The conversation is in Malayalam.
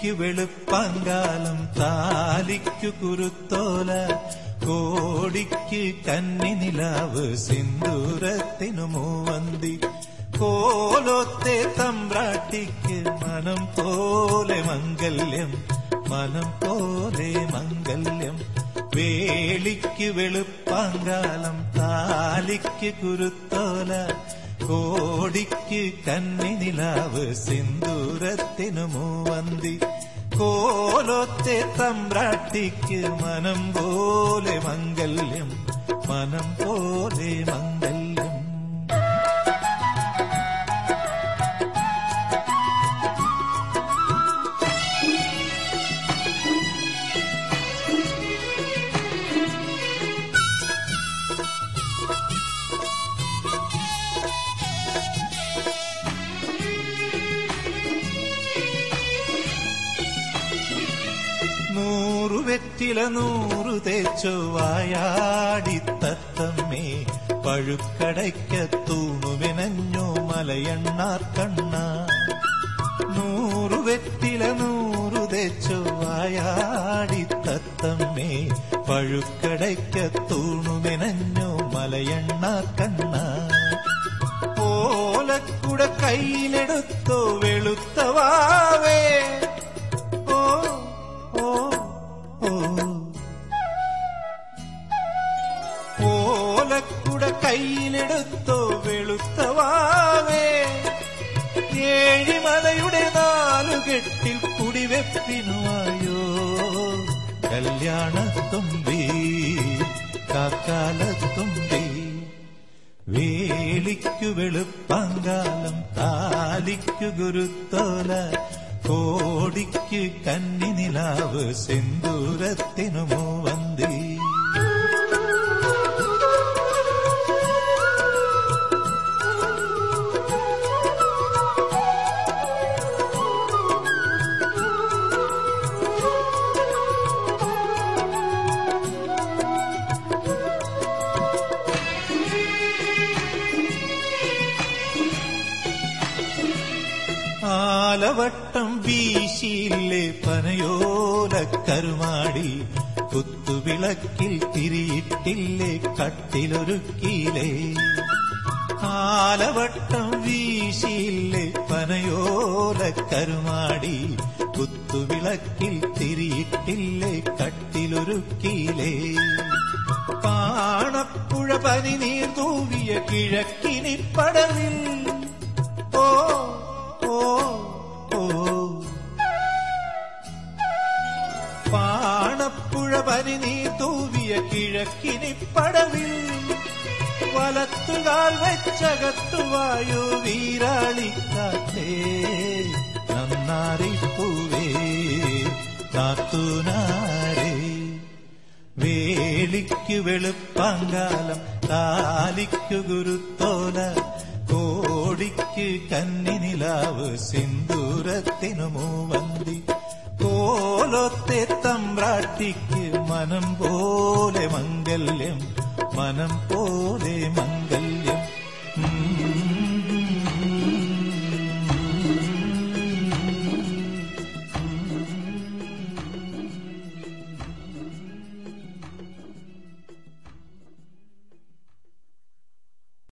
വേളിക്ക് വെളുപ്പങ്കാലം താലിക്കു കുരുത്തോല കോടിക്ക് കന്നി നിലാവ് സിന്ദൂരത്തിനു മൂവന്തി കോലോത്തെ തമ്പ്രാട്ടിക്ക് മനം പോലെ മംഗല്യം മനം പോലെ മംഗല്യം വേളിക്ക് വെളുപ്പാങ്കാലം താലിക്ക് കുരുത്തോല കോടിക്ക് കന്നി നിലാവ് സിന്ദൂരത്തിനു മൂവന്തി കോലോത്തെ തമ്പ്രാട്ടിക്ക് മനം പോലെ മംഗല്യം മനം പോലെ മംഗല്യം നൂറു വെറ്റില നൂറു തേച്ചു വായാടി തത്തമ്മേ പഴുക്കടയ്ക്കത്തൂണു വിനഞ്ഞോ മലയണ്ണാർ കണ്ണ നൂറു വെറ്റില നൂറു തേച്ചു വായാടി തത്തമ്മേ പഴുക്കടയ്ക്കത്തൂണു വിനഞ്ഞോ മലയണ്ണാർ കണ്ണ ഓലക്കുട കയ്യിലെടുത്തോ വെളുത്തവാവേ ഓ ഓ ഓ ഓലക്കുട കയ്യിലെടുത്തോ വെളുത്തവാവേ ഏഴിമലയുടെ നാലുകെട്ടിൽ കുടിവെപ്പിനുവായോ കല്യാണത്തുമ്പി കാക്കാലത്തുമ്പി വേലിക്കു വെളുപ്പങ്കാലം താലിക്കു ഗുരുത്തോല കോടിക്ക് കന്നി നിലാവ് സിന്ദൂരത്തിനു മൂവന്തി ആലവട്ടം വീശിയില്ലേ പനയോല കരുമാടി കുത്തുവിളക്കിൽ തിരിയിട്ടില്ലേ കട്ടിലൊരുക്കിയില്ലേ ആലവട്ടം വീശിയില്ലേ പനയോല കരുമാടി കുത്തുവിളക്കിൽ തിരിയിട്ടില്ലേ കട്ടിലൊരുക്കിയില്ലേ പാണപ്പുഴ പനി നീർ തൂവിയ കിഴക്കിനി പടവിൽ ഓ ഓ ഓ പാണപ്പുഴ പനി നീ തൂവിയ കിഴക്കിനി പടവിൽ വലത്തുകാൽ വെച്ചകത്തുവായോ വീരാളിക്കാറ്റേ നന്നാറിപ്പൂവേ കാത്തുനാരേ വേലിക്കു വെളുപ്പാങ്കാലം താലിക്കു ഗുരുത്തോല കോടിക്ക് കന്നി നിലാവ് സിന്ദൂരത്തിനു മൂവന്തി കോലത്തെ തമ്പ്രാട്ടിക്ക് മനം പോലെ മംഗല്യം മനം പോലെ മംഗല്യം